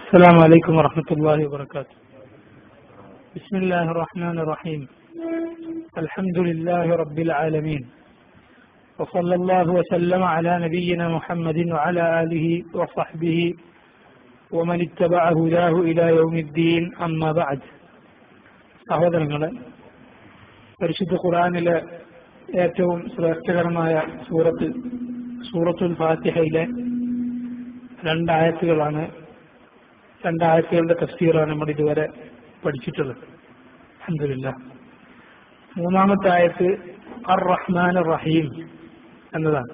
السلام عليكم ورحمة الله وبركاته بسم الله الرحمن الرحيم الحمد لله رب العالمين وصلى الله وسلم على نبينا محمد وعلى آله وصحبه ومن اتبع هداه إلى يوم الدين أما بعد സഹോദരങ്ങളെ പരിശുദ്ധ ഖുറാനിലെ ഏറ്റവും ശ്രേഷ്ഠകരമായ സൂറത്ത് സൂറത്തുൽ ഫാത്തിഹയിലെ രണ്ടായത്തുകളാണ് രണ്ടായത്തുകളുടെ തഫ്സീറാണ് നമ്മൾ ഇതുവരെ പഠിച്ചിട്ടുള്ളത് അഹമ്മദില്ല മൂന്നാമത്തെ ആയത്ത് അർ റഹ്മാൻ റഹീം എന്നതാണ്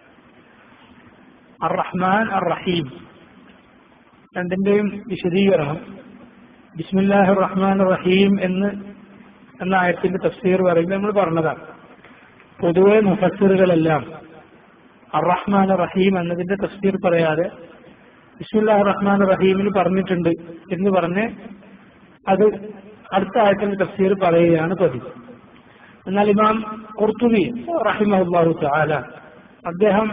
അർ റഹ്മാൻ അർ റഹീം രണ്ടിന്റെയും വിശദീകരണം ബിസ്മില്ലാഹി റഹ്മാൻ റഹീം എന്ന് എന്ന ആയത്തിന്റെ തഫ്സീർ പറയുമ്പോൾ നമ്മൾ പറഞ്ഞതാണ് പൊതുവെ മുഫസ്സിറുകളെല്ലാം അർ റഹ്മാൻ റഹീം എന്നതിന്റെ തഫ്സീർ പറയാതെ ബിസ്മില്ലാഹി റഹ്മാൻ റഹീമിൽ പറഞ്ഞിട്ടുണ്ട് എന്ന് പറഞ്ഞ് അത് അടുത്ത ആയത്തിന്റെ തഫ്സീർ പറയുകയാണ് പതിവ് എന്നാൽ ഇമാം കുർത്തുബി റഹിമഹുല്ലാഹു തആല അദ്ദേഹം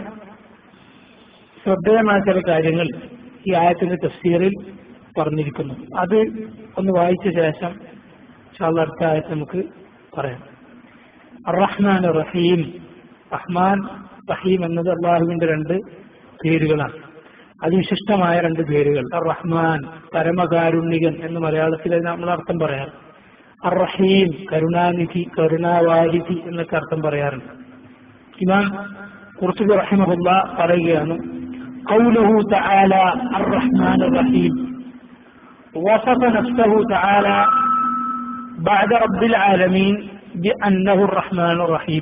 ശ്രദ്ധേയമായ ചില കാര്യങ്ങൾ ഈ ആയത്തിന്റെ തഫ്സീറിൽ പറഞ്ഞിരിക്കുന്നു അത് ഒന്ന് വായിച്ച ശേഷം ഇൻഷാല്ലാ അടുത്ത ആയത്ത് നമുക്ക് പറയാം റഹ്മാൻ റഹീം റഹ്മാൻ റഹീം എന്നത് അള്ളാഹുവിന്റെ രണ്ട് പേരുകളാണ് അതിവിശിഷ്ടമായ രണ്ട് പേരുകൾ അർ റഹ്മാൻ പരമകാരുണികൻ എന്ന് മലയാളത്തിൽ നമ്മൾ അർത്ഥം പറയാറ് അർ റഹീം കരുണാനിധി കരുണാവാരിധി എന്നൊക്കെ അർത്ഥം പറയാറുണ്ട് ഇമാം ഖുർത്തുബി റഹിമഹുല്ല പറയുകയാണ് قوله تعالى الرحمن الرحيم وصف نفسه تعالى بعد رب العالمين بأنه الرحمن الرحيم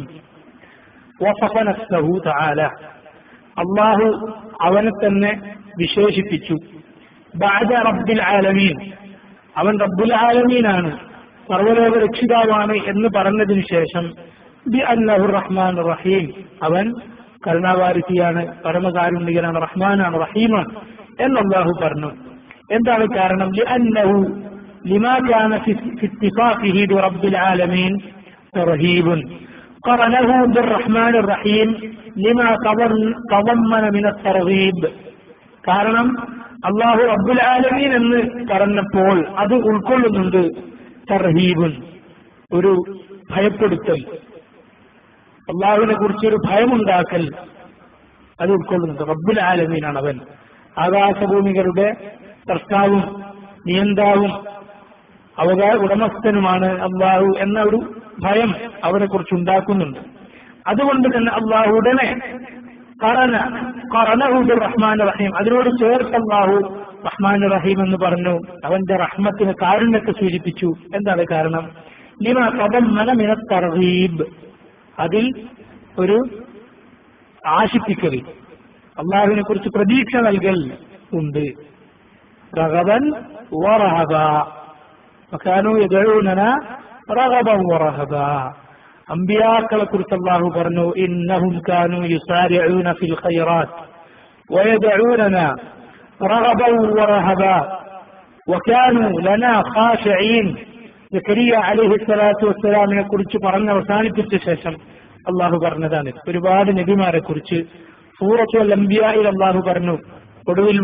وصف نفسه تعالى അള്ളാഹു അവനെ തന്നെ വിശേഷിപ്പിച്ചു ബാദ റബ്ബിൽ ആലമീൻ അവൻ റബ്ബുൽ ആലമീനാണ് സർവലോക രക്ഷിതാവാണ് എന്ന് പറഞ്ഞതിന് ശേഷം ബി അല്ലാഹു റഹ്മാൻ റഹീം അവൻ കരുണാവാരിധിയാണ് പരമകാരുണികനാണ് റഹ്മാനാണ് റഹീമാണ് എന്ന് അള്ളാഹു പറഞ്ഞു എന്താണ് കാരണം لأنه لما كان في اتفاقه برب العالمين ترهيب قرنه بالرحمن الرحيم لما تضمن من الترغيب കാരണം അള്ളാഹു റബ്ബുൽ ആലമീൻ എന്ന് പറഞ്ഞപ്പോൾ അത് ഉൾക്കൊള്ളുന്നുണ്ട് തർഹീബുൻ ഒരു ഭയപ്പെടുത്തൽ അള്ളാഹുവിനെ കുറിച്ച് ഒരു ഭയമുണ്ടാക്കൽ അത് ഉൾക്കൊള്ളുന്നുണ്ട് റബ്ബുൽ ആലമീനാണ് അവൻ ആകാശഭൂമികളുടെ സർക്കാവും നിയന്താവും അവകാ ഉടമസ്ഥനുമാണ് അള്ളാഹു എന്ന ഒരു ഭയം അവരെ കുറിച്ച് ഉണ്ടാക്കുന്നുണ്ട് അതുകൊണ്ട് തന്നെ അള്ളാഹു ഉടനെ കറന കറനഹുദ് റഹ്മാൻ റഹീം അതിനോട് ചേർത്ത് അള്ളാഹു റഹ്മാൻ റഹീം എന്ന് പറഞ്ഞു അവന്റെ റഹ്മത്തിന് കാരുണ്യത്തെ സൂചിപ്പിച്ചു എന്താണ് കാരണം ലിമ തദമ്മന മിന തർഹീബ് അതിൽ ഒരു ആശിപ്പിക്കൽ അള്ളാഹുവിനെ കുറിച്ച് പ്രതീക്ഷ നൽകൽ ഉണ്ട് റഗബൻ വറഹബ وكانوا يدعوننا رغبا ورهبا അമ്പിയാക്കളെ കുറിച്ച് അള്ളാഹു പറഞ്ഞു ഇന്നഹും കാനു യുസാരിഊന ഫിൽ ഖൈറാത്ത് ويدعوننا رغبا ورهبا وكانوا لنا خاشعين സക്കരിയ അലൈഹി സ്വലാത്തു വസ്സലാമിനെ കുറിച്ച് പറഞ്ഞ് അവസാനിപ്പിച്ച ശേഷം അള്ളാഹു പറഞ്ഞതാണ് ഒരുപാട് നബിമാരെ കുറിച്ച് സൂറത്തു അംബിയായിൽ അള്ളാഹു പറഞ്ഞു ഒടുവിൽ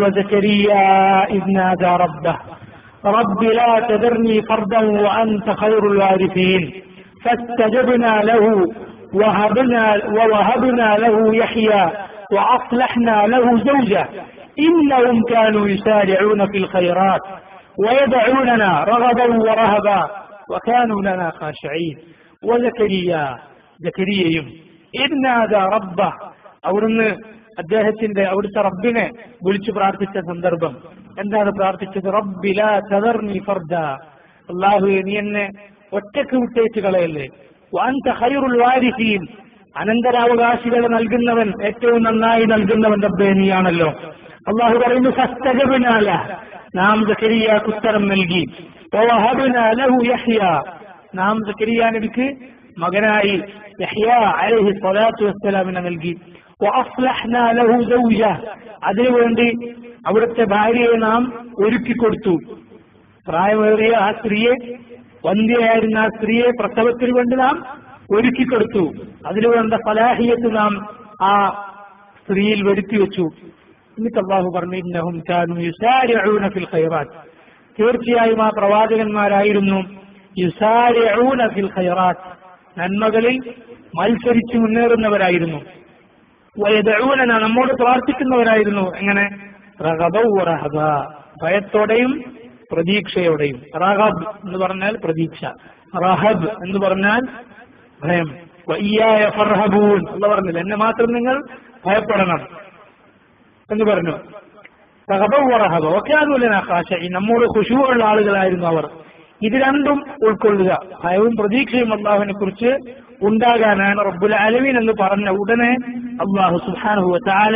رب لا تذرني فردا وأنت خير الوارثين فاستجبنا له وهبنا ووهبنا له يحيى وأصلحنا له زوجه إنهم كانوا يسارعون في الخيرات ويدعوننا رغبا ورهبا وكانوا لنا خاشعين وزكريا زكريയും إذ نادى ربه അവിടുന്ന് അദ്ദേഹത്തിന്റെ അവിടുത്തെ റബ്ബിനെ വിളിച്ചു പ്രാർത്ഥിച്ച സന്ദർഭം എന്താണ് പ്രാർത്ഥിച്ചത് റബ്ബില തദർനി ഫർദ അള്ളാഹു നീ എന്നെ ഒറ്റക്ക് വിട്ടേച്ച് കളയല്ലേ വാൻത ഖൈറുൽ വാരിസീൻ അനന്തരാവകാശികളെ നൽകുന്നവൻ ഏറ്റവും നന്നായി നൽകുന്നവൻ റബ്ബേ നീയാണല്ലോ അള്ളാഹു പറയുന്നു ഫസ്തജബിനാല നാം സക്കരിയാക്ക് ഉത്തരം നൽകി ലഹു യഹ്യ നാം സക്കരിയ നബിക്ക് മകനായി യഹ്യ അലൈഹി സ്വലാത്തു വസ്സലാമിനെ നൽകി وأصلحنا له زوجه അതിനുവേണ്ടി അവിടുത്തെ ഭാര്യയെ നാം ഒരുക്കി കൊടുത്തു പ്രായമേറിയ ആ സ്ത്രീയെ വന്ധ്യയായിരുന്ന ആ സ്ത്രീയെ പ്രസവത്തിന് വേണ്ടി നാം ഒരുക്കി കൊടുത്തു അതിനുവേണ്ട ഫലാഹിയത്ത് നാം ആ സ്ത്രീയിൽ വരുത്തി വെച്ചു എന്നിട്ട് അള്ളാഹു പറഞ്ഞു ഇന്നഹും കാനു യുസാരിഊന ഫിൽ ഖൈറാത്ത് തീർച്ചയായും ആ പ്രവാചകന്മാരായിരുന്നു യുസാരിഊന ഫിൽ ഖൈറാത്ത് നന്മകളിൽ മത്സരിച്ചു മുന്നേറുന്നവരായിരുന്നു വയദഊനന നമ്മോട് പ്രാർത്ഥിക്കുന്നവരായിരുന്നു എങ്ങനെ റഗബൗ റഹബ ഭയത്തോടെയും പ്രതീക്ഷയോടെയും റഹബ് എന്ന് പറഞ്ഞാൽ പ്രതീക്ഷ റഹബ് എന്ന് പറഞ്ഞാൽ ഭയം വയ്യായ ഫർഹബൂൻ എന്ന് പറഞ്ഞില്ല എന്നെ മാത്രം നിങ്ങൾ ഭയപ്പെടണം എന്ന് പറഞ്ഞു റഹബൗ റഹബ ഒക്കെ അതുപോലെ ഈ നമ്മോട് ഖുശൂറുള്ള ആളുകളായിരുന്നു അവർ ഇത് രണ്ടും ഉൾക്കൊള്ളുക ഭയവും പ്രതീക്ഷയും അള്ളാഹുവിനെ കുറിച്ച് ഉണ്ടാകാനാണ് റബ്ബുൽ അലമീൻ എന്ന് പറഞ്ഞ ഉടനെ അള്ളാഹു സുഹാനുഹു താല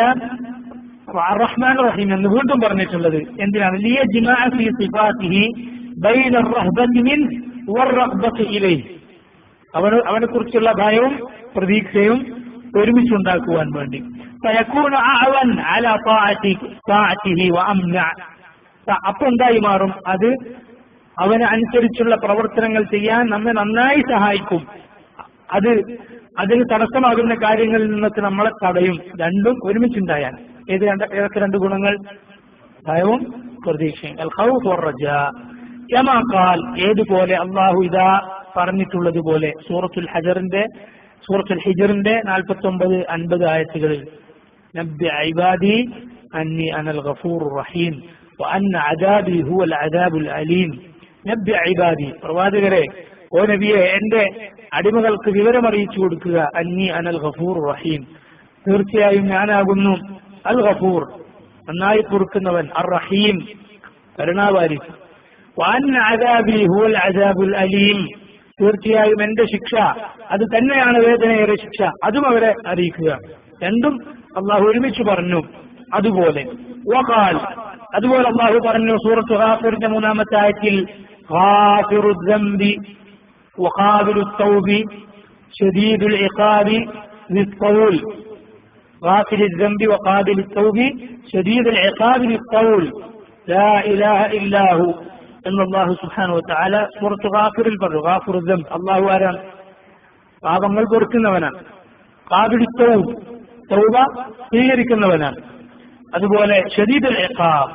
റഹ്മാൻ റഹീം എന്ന് വീണ്ടും പറഞ്ഞിട്ടുള്ളത് എന്തിനാണ് ലിയ ജിമാഅ ഫീ സിഫാത്തിഹി ബൈന റഹ്ബത്തി മിൻ വറഹ്ബത്തി ഇലൈഹി അവന് അവനെ കുറിച്ചുള്ള ഭയവും പ്രതീക്ഷയും ഒരുമിച്ചുണ്ടാക്കുവാൻ വേണ്ടി فيكون أعون على طاعته طاعته وأمنع അപ്പൊ എന്തായി മാറും അത് അവന് അനുസരിച്ചുള്ള പ്രവർത്തനങ്ങൾ ചെയ്യാൻ നമ്മെ നന്നായി സഹായിക്കും അത് അതിന് തടസ്സമാകുന്ന കാര്യങ്ങളിൽ നിന്നൊക്കെ നമ്മളെ തടയും രണ്ടും ഒരുമിച്ചുണ്ടായാൽ ഏത് രണ്ട് ഏതൊക്കെ രണ്ട് ഗുണങ്ങൾ ഭയവും പ്രതീക്ഷയും അൽ ഖൗഫ് വറജ യമാ ഖാൽ ഏതുപോലെ അള്ളാഹു ഇതാ പറഞ്ഞിട്ടുള്ളത് പോലെ സൂറത്തുൽ ഹജറിന്റെ സൂറത്തുൽ ഹിജറിന്റെ നാൽപ്പത്തി ഒമ്പത് അൻപത് ആയത്തുകളിൽ നബ്ബി ഇബാദി അന്നി അനൽ ഗഫൂർ റഹീം وأن عذابي هو العذاب الأليم നബ്ബി ഇബാദി പ്രവാചകരെ ഓ നബിയെ എന്റെ അടിമകൾക്ക് വിവരമറിയിച്ചു കൊടുക്കുക അന്നി അനൽ ഗഫൂർ റഹീം തീർച്ചയായും ഞാനാകുന്നു അൽ ഗഫൂർ നന്നായി പൊറുക്കുന്നവൻ അർ റഹീം കരുണാവാരി وأن عذابي هو العذاب الأليم തീർച്ചയായും എന്റെ ശിക്ഷ അത് തന്നെയാണ് വേദനയേറെ ശിക്ഷ അതും അവരെ അറിയിക്കുക രണ്ടും അള്ളാഹു ഒരുമിച്ച് പറഞ്ഞു അതുപോലെ വഖാൽ അതുപോലെ അള്ളാഹു പറഞ്ഞു സൂറത്ത് ഹാഫിറിന്റെ മൂന്നാമത്തെ ആയത്തിൽ غافر الذنب وقابل التوب شديد العقاب ذي الطول غافل الذنب وقابل التوب شديد العقاب ذي الطول لا إله إلا هو എന്ന് അള്ളാഹു സുഹാനു വത്താല സുഹൃത്ത് ഗാഫിറിൽ പറഞ്ഞു ഗാഫുർ ദംബ് അള്ളാഹു ആരാണ് പാപങ്ങൾ പൊറുക്കുന്നവനാണ് കാപിടിത്തവും തൗബ സ്വീകരിക്കുന്നവനാണ് അതുപോലെ ഷദീദുൽ ഇഖാബ്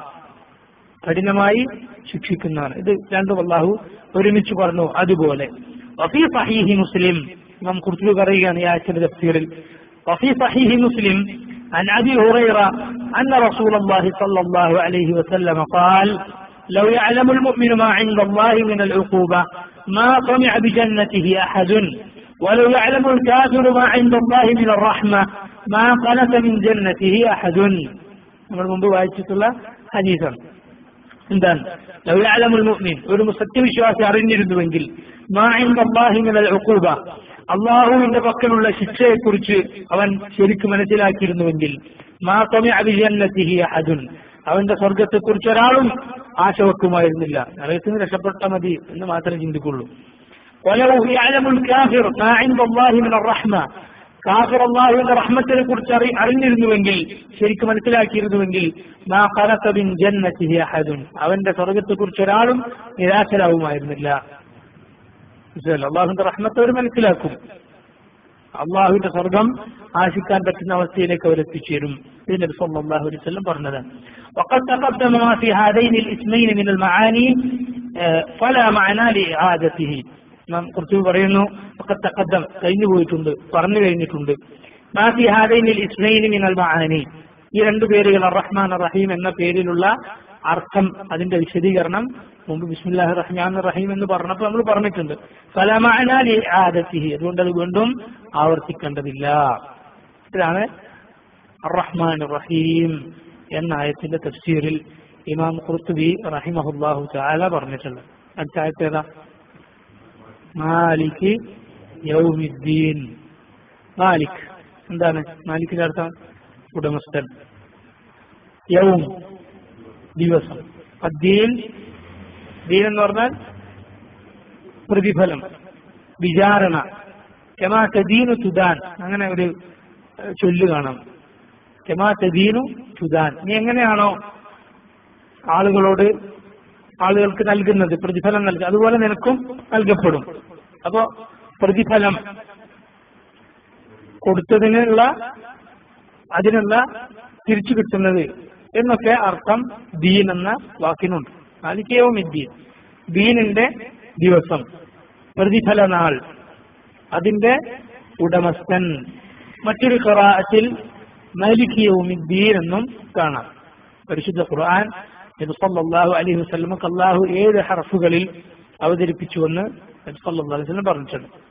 കഠിനമായി ശിക്ഷിക്കുന്നവൻ ഇത് രണ്ടും അള്ളാഹു ഒരുമിച്ച് പറഞ്ഞു അതുപോലെ വഫീ സഹീഹി മുസ്ലിം നാം കുറിച്ച് പറയുകയാണ് ഈ ആഴ്ചയുടെ തഫ്സീറിൽ വഫീ സഹീഹി മുസ്ലിം عن أبي هريرة أن رسول الله صلى الله عليه وسلم قال لو يعلم المؤمن ما عند الله من العقوبة ما طمع بجنته أحد ولو يعلم الكافر ما عند الله من الرحمة ما قنت من جنته أحد നമ്മൾ മുമ്പ് വായിച്ചിട്ടുള്ള ഹദീസാണ് എന്താണ് ലൗ യഅലമുൽ മുഅ്മിൻ ഒരു സത്യവിശ്വാസി അറിഞ്ഞിരുന്നുവെങ്കിൽ മാ ഇൻദല്ലാഹി മിനൽ ഉഖൂബ അള്ളാഹുവിന്റെ പക്കലുള്ള ശിക്ഷയെക്കുറിച്ച് അവൻ ശരിക്കും മനസ്സിലാക്കിയിരുന്നുവെങ്കിൽ മാ തമിഅ ബിജന്നതിഹി അഹദുൻ അവന്റെ സ്വർഗത്തെക്കുറിച്ച് ഒരാളും ആശ വെക്കുമായിരുന്നില്ല നരകത്തിന് രക്ഷപ്പെട്ട മതി എന്ന് മാത്രമേ ചിന്തിക്കുള്ളൂ ولو يعلم الكافر ما عند الله من الرحمة കാഫിർ അള്ളാഹുവിന്റെ റഹ്മത്തിനെ കുറിച്ച് അറി അറിഞ്ഞിരുന്നുവെങ്കിൽ ശരിക്കും മനസ്സിലാക്കിയിരുന്നുവെങ്കിൽ മാ ഖലഖ ബിൻ ജന്നതിഹി അഹദുൻ അവന്റെ സ്വർഗത്തെ കുറിച്ച് ഒരാളും നിരാശരാവുമായിരുന്നില്ല മനസ്സിലായല്ലോ? അള്ളാഹുവിന്റെ റഹ്മത്ത് അവർ മനസ്സിലാക്കും അള്ളാഹുവിന്റെ സ്വർഗം ആശിക്കാൻ പറ്റുന്ന അവസ്ഥയിലേക്ക് അവർ എത്തിച്ചേരും ഇത് നബി സല്ലല്ലാഹു അലൈഹി വസല്ലം പറഞ്ഞതാണ് وقد تقدم ما في هذين الاسمين من المعاني آه، فلا معنى لإعادته നാം കുറച്ച് പറയുന്നു ഒക്കെ തക്കദ്ദം കഴിഞ്ഞു പോയിട്ടുണ്ട് പറഞ്ഞു കഴിഞ്ഞിട്ടുണ്ട് മാഫി ഹാദൈനിൽ ഇസ്മൈനി മിനൽ മആനി ഈ രണ്ടു പേരുകൾ റഹ്മാൻ റഹീം എന്ന പേരിലുള്ള അർത്ഥം അതിന്റെ വിശദീകരണം മുമ്പ് ബിസ്മില്ലാഹി റഹ്മാൻ റഹീം എന്ന് പറഞ്ഞപ്പോൾ നമ്മൾ പറഞ്ഞിട്ടുണ്ട് ഫലമാനാലി ആദത്തിഹി അതുകൊണ്ട് അത് വീണ്ടും ആവർത്തിക്കേണ്ടതില്ല ഇതാണ് റഹ്മാൻ റഹീം എന്ന ആയത്തിന്റെ തഫ്സീറിൽ ഇമാം ഖുർത്തുബി റഹിമഹുല്ലാഹു തആല പറഞ്ഞിട്ടുണ്ട് അടുത്ത ആയത്ത് ഏതാ മാലിക് യൗമിദ്ദീൻ മാലിക് എന്താണ് മാലിക്കിന്റെ അർത്ഥം ഉടമസ്ഥൻ യൗം ദിവസം അദ്ദീൻ ദീൻ എന്ന് പറഞ്ഞാൽ പ്രതിഫലം വിചാരണ കെമാ തദീനു തുദാൻ അങ്ങനെ ഒരു ഏഹ്, ചൊല്ല് കാണാം കെമാ തദീനു തുദാൻ നീ എങ്ങനെയാണോ ആളുകളോട് ആളുകൾക്ക് നൽകുന്നത് പ്രതിഫലം നൽകുക അതുപോലെ നിനക്കും നൽകപ്പെടും അപ്പോ പ്രതിഫലം കൊടുത്തതിനുള്ള അതിനുള്ള തിരിച്ചു കിട്ടുന്നത് എന്നൊക്കെ അർത്ഥം ദീൻ എന്ന വാക്കിനുണ്ട് മാലിക്കയവും ദീൻ ദീനിന്റെ ദിവസം പ്രതിഫല നാൾ അതിന്റെ ഉടമസ്ഥൻ മറ്റൊരു ഖറാഅത്തിൽ മാലിക്കിയവുമിദ്ദീൻ എന്നും കാണാം പരിശുദ്ധ ഖുർആൻ നബി സല്ലല്ലാഹു അലൈഹി വസല്ലമക്ക് അള്ളാഹു ഏഴ് ഹർഫുകളിൽ അവതരിപ്പിച്ചുവെന്ന് നബി സല്ലല്ലാഹു അലൈഹി വസല്ലം പറഞ്ഞിട്ടുണ്ട്